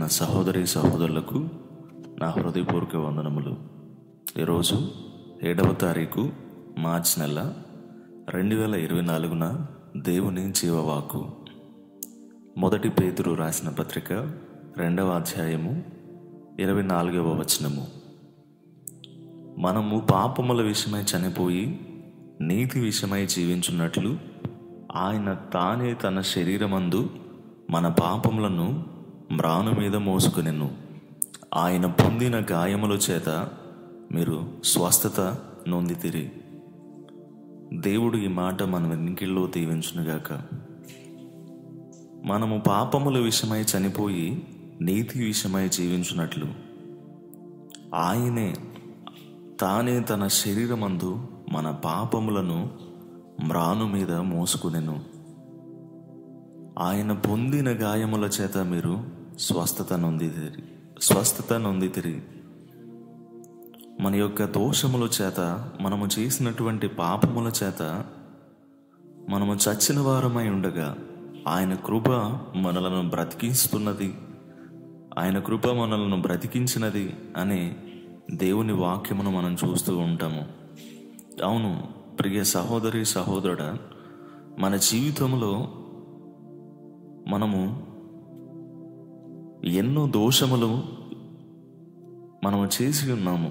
ప్రియమైన సహోదరి సహోదరులకు నా హృదయపూర్వక వందనములు ఈరోజు ఏడవ తారీఖు మార్చ్ నెల రెండు వేల ఇరవై నాలుగున దేవుని జీవవాకు మొదటి పేతురు రాసిన పత్రిక రెండవ అధ్యాయము ఇరవై నాలుగవ వచనము మనము పాపముల విషయమై చనిపోయి నీతి విషయమై జీవించున్నట్లు ఆయన తానే తన శరీరమందు మన పాపములను మ్రాను మీద మోసుకునెను ఆయన పొందిన గాయముల చేత మీరు స్వస్థత నొందితిరి దేవుడు ఈ మాట మన వెనుకిల్లో దీవించునుగాక మనము పాపముల విషయమై చనిపోయి నీతి విషయమై జీవించున్నట్లు ఆయనే తానే తన శరీరమందు మన పాపములను మ్రాను మీద మోసుకునెను ఆయన పొందిన గాయముల చేత మీరు స్వస్థత నొందితిరి స్వస్థత నొందితిరి మన యొక్క దోషముల చేత మనము చేసినటువంటి పాపముల చేత మనము చచ్చిన వారమై ఉండగా ఆయన కృప మనలను బ్రతికిస్తున్నది ఆయన కృప మనలను బ్రతికించినది అనే దేవుని వాక్యమును మనం చూస్తూ ఉంటాము అవును ప్రియ సహోదరి సహోదరుడ మన జీవితంలో మనము ఎన్నో దోషములు మనము చేసి ఉన్నాము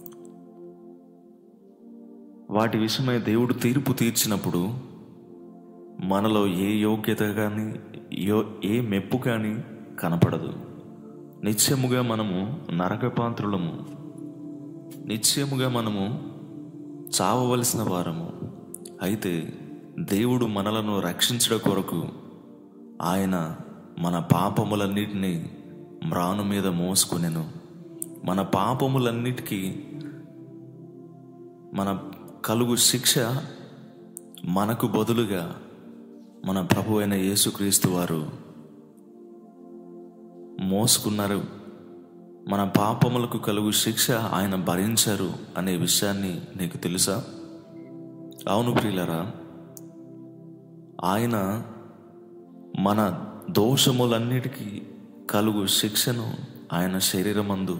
వాటి విషయమై దేవుడు తీర్పు తీర్చినప్పుడు మనలో ఏ యోగ్యత కానీ యో ఏ మెప్పు కానీ కనపడదు నిత్యముగా మనము నరకపాత్రులము నిత్యముగా మనము చావవలసిన వారము అయితే దేవుడు మనలను రక్షించడం కొరకు ఆయన మన పాపములన్నిటినీ మ్రాను మీద మోసుకునెను మన పాపములన్నిటికీ మన కలుగు శిక్ష మనకు బదులుగా మన ప్రభు అయిన యేసుక్రీస్తు వారు మోసుకున్నారు మన పాపములకు కలుగు శిక్ష ఆయన భరించారు అనే విషయాన్ని నీకు తెలుసా అవును ప్రియులరా ఆయన మన దోషములన్నిటికీ కలుగు శిక్షను ఆయన శరీరమందు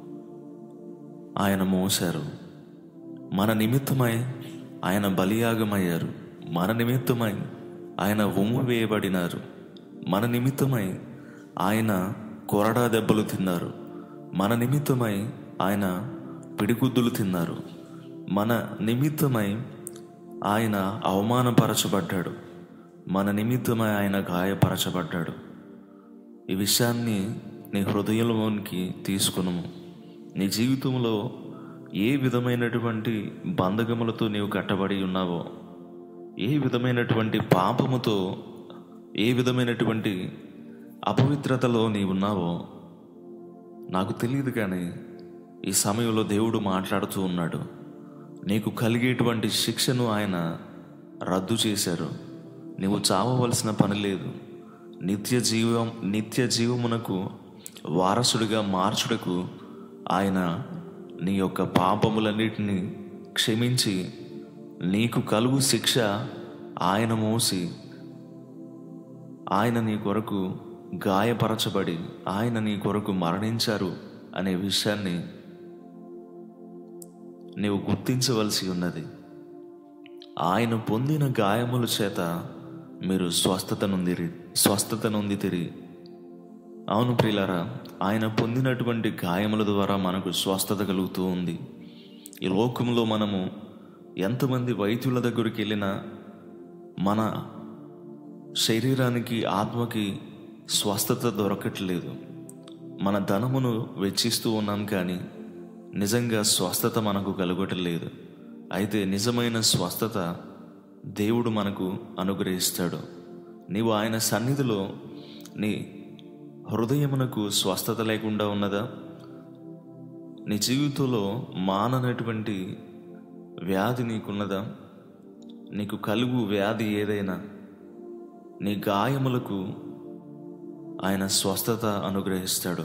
ఆయన మోశారు మన నిమిత్తమై ఆయన బలియాగమయ్యారు మన నిమిత్తమై ఆయన ఉమ్ము వేయబడినారు మన నిమిత్తమై ఆయన కొరడా దెబ్బలు తిన్నారు మన నిమిత్తమై ఆయన పిడిగుద్దులు తిన్నారు మన నిమిత్తమై ఆయన అవమానపరచబడ్డాడు మన నిమిత్తమై ఆయన గాయపరచబడ్డాడు ఈ విషయాన్ని నీ హృదయంలోనికి తీసుకును నీ జీవితంలో ఏ విధమైనటువంటి బంధకములతో నీవు కట్టబడి ఉన్నావో ఏ విధమైనటువంటి పాపముతో ఏ విధమైనటువంటి అపవిత్రతలో నీవు ఉన్నావో నాకు తెలియదు కానీ ఈ సమయంలో దేవుడు మాట్లాడుతూ ఉన్నాడు నీకు కలిగేటువంటి శిక్షను ఆయన రద్దు చేశారు నీవు చావవలసిన పని లేదు నిత్య జీవం నిత్య జీవమునకు వారసుడిగా మార్చుటకు ఆయన నీ యొక్క పాపములన్నిటిని క్షమించి నీకు కలుగు శిక్ష ఆయన మోసి ఆయన నీ కొరకు గాయపరచబడి ఆయన నీ కొరకు మరణించారు అనే విషయాన్ని నీవు గుర్తించవలసి ఉన్నది ఆయన పొందిన గాయముల చేత మీరు స్వస్థత నొందిరి స్వస్థత నొందితిరి అవును ప్రియులారా ఆయన పొందినటువంటి గాయముల ద్వారా మనకు స్వస్థత కలుగుతూ ఉంది ఈ లోకంలో మనము ఎంతమంది వైద్యుల దగ్గరికి వెళ్ళినా మన శరీరానికి ఆత్మకి స్వస్థత దొరకట్లేదు మన ధనమును వెచ్చిస్తూ ఉన్నాం కానీ నిజంగా స్వస్థత మనకు కలుగటలేదు అయితే నిజమైన స్వస్థత దేవుడు మనకు అనుగ్రహిస్తాడు నీవు ఆయన సన్నిధిలో నీ హృదయమునకు స్వస్థత లేకుండా ఉన్నదా నీ జీవితంలో మాననటువంటి వ్యాధి నీకున్నదా నీకు కలుగు వ్యాధి ఏదైనా నీ గాయములకు ఆయన స్వస్థత అనుగ్రహిస్తాడు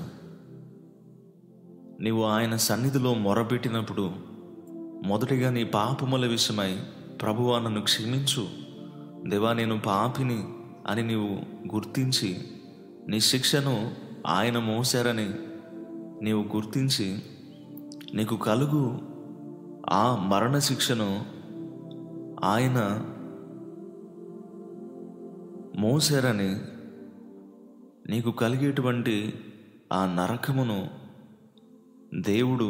నీవు ఆయన సన్నిధిలో మొరపెట్టినప్పుడు మొదటిగా నీ పాపముల విషయమై ప్రభువా నన్ను క్షమించు దేవా నేను పాపిని అని నీవు గుర్తించి నీ శిక్షను ఆయన మోసారని నీవు గుర్తించి నీకు కలుగు ఆ మరణ శిక్షను ఆయన మోసారని నీకు కలిగేటువంటి ఆ నరకమును దేవుడు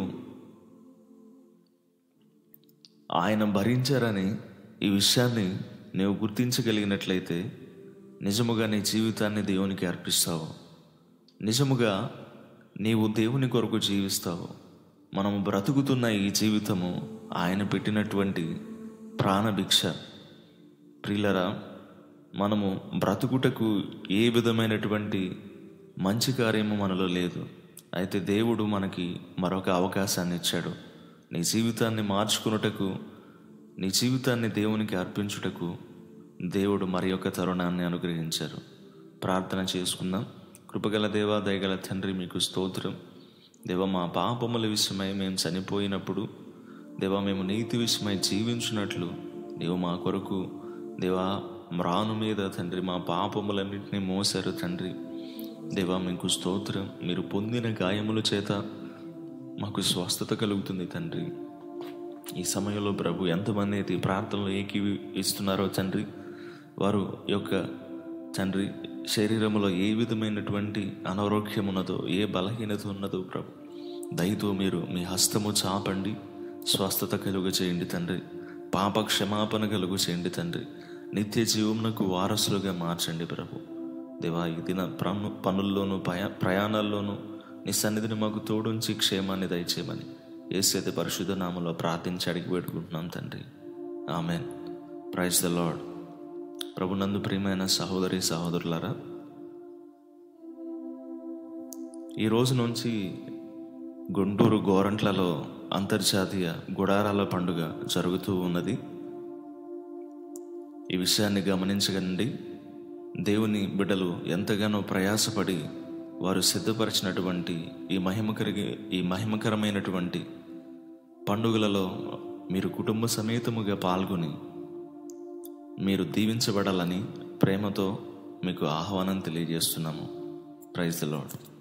ఆయన భరించారని ఈ విషయాన్ని నీవు గుర్తించగలిగినట్లయితే నిజముగా నీ జీవితాన్ని దేవునికి అర్పిస్తావు నిజముగా నీవు దేవుని కొరకు జీవిస్తావు మనము బ్రతుకుతున్న ఈ జీవితము ఆయన పెట్టినటువంటి ప్రాణభిక్ష ప్రియులరా మనము బ్రతుకుటకు ఏ విధమైనటువంటి మంచి కార్యము మనలో లేదు అయితే దేవుడు మనకి మరొక అవకాశాన్ని ఇచ్చాడు నీ జీవితాన్ని మార్చుకున్నటకు నీ జీవితాన్ని దేవునికి అర్పించుటకు దేవుడు మరి యొక్క తరుణాన్ని అనుగ్రహించారు ప్రార్థన చేసుకుందాం కృపగల దేవా దయగల తండ్రి మీకు స్తోత్రం దేవ మా పాపముల విషయమై మేము చనిపోయినప్పుడు దేవా మేము నీతి విషయమై జీవించినట్లు నీవు మా కొరకు దేవా మ్రాను మీద తండ్రి మా పాపములన్నింటినీ మోసారు తండ్రి దేవా మీకు స్తోత్రం మీరు పొందిన గాయముల చేత మాకు స్వస్థత కలుగుతుంది తండ్రి ఈ సమయంలో ప్రభు ఎంతమంది అయితే ఈ ప్రార్థనలో ఏకీవి ఇస్తున్నారో తండ్రి వారు యొక్క తండ్రి శరీరంలో ఏ విధమైనటువంటి అనారోగ్యం ఉన్నదో ఏ బలహీనత ఉన్నదో ప్రభు దయతో మీరు మీ హస్తము చాపండి స్వస్థత కలుగు చేయండి తండ్రి పాప క్షమాపణ కలుగు చేయండి తండ్రి నిత్య జీవమునకు వారసులుగా మార్చండి ప్రభు దేవా ఈ దిన ప్రను పనుల్లోనూ పయా ప్రయాణాల్లోనూ నీ సన్నిధిని మాకు తోడుంచి క్షేమాన్ని దయచేయమని ఏసైతే పరిశుద్ధ నామంలో ప్రార్థించి అడిగి పెట్టుకుంటున్నాం తండ్రి ఆమెన్ ప్రైజ్ ద లాడ్ ప్రభునందు ప్రియమైన సహోదరి సహోదరులారా ఈ రోజు నుంచి గుంటూరు గోరంట్లలో అంతర్జాతీయ గుడారాల పండుగ జరుగుతూ ఉన్నది ఈ విషయాన్ని గమనించగండి దేవుని బిడ్డలు ఎంతగానో ప్రయాసపడి వారు సిద్ధపరిచినటువంటి ఈ మహిమకరిగి ఈ మహిమకరమైనటువంటి పండుగలలో మీరు కుటుంబ సమేతముగా పాల్గొని మీరు దీవించబడాలని ప్రేమతో మీకు ఆహ్వానం తెలియజేస్తున్నాము ప్రైజ్ ద లాడ్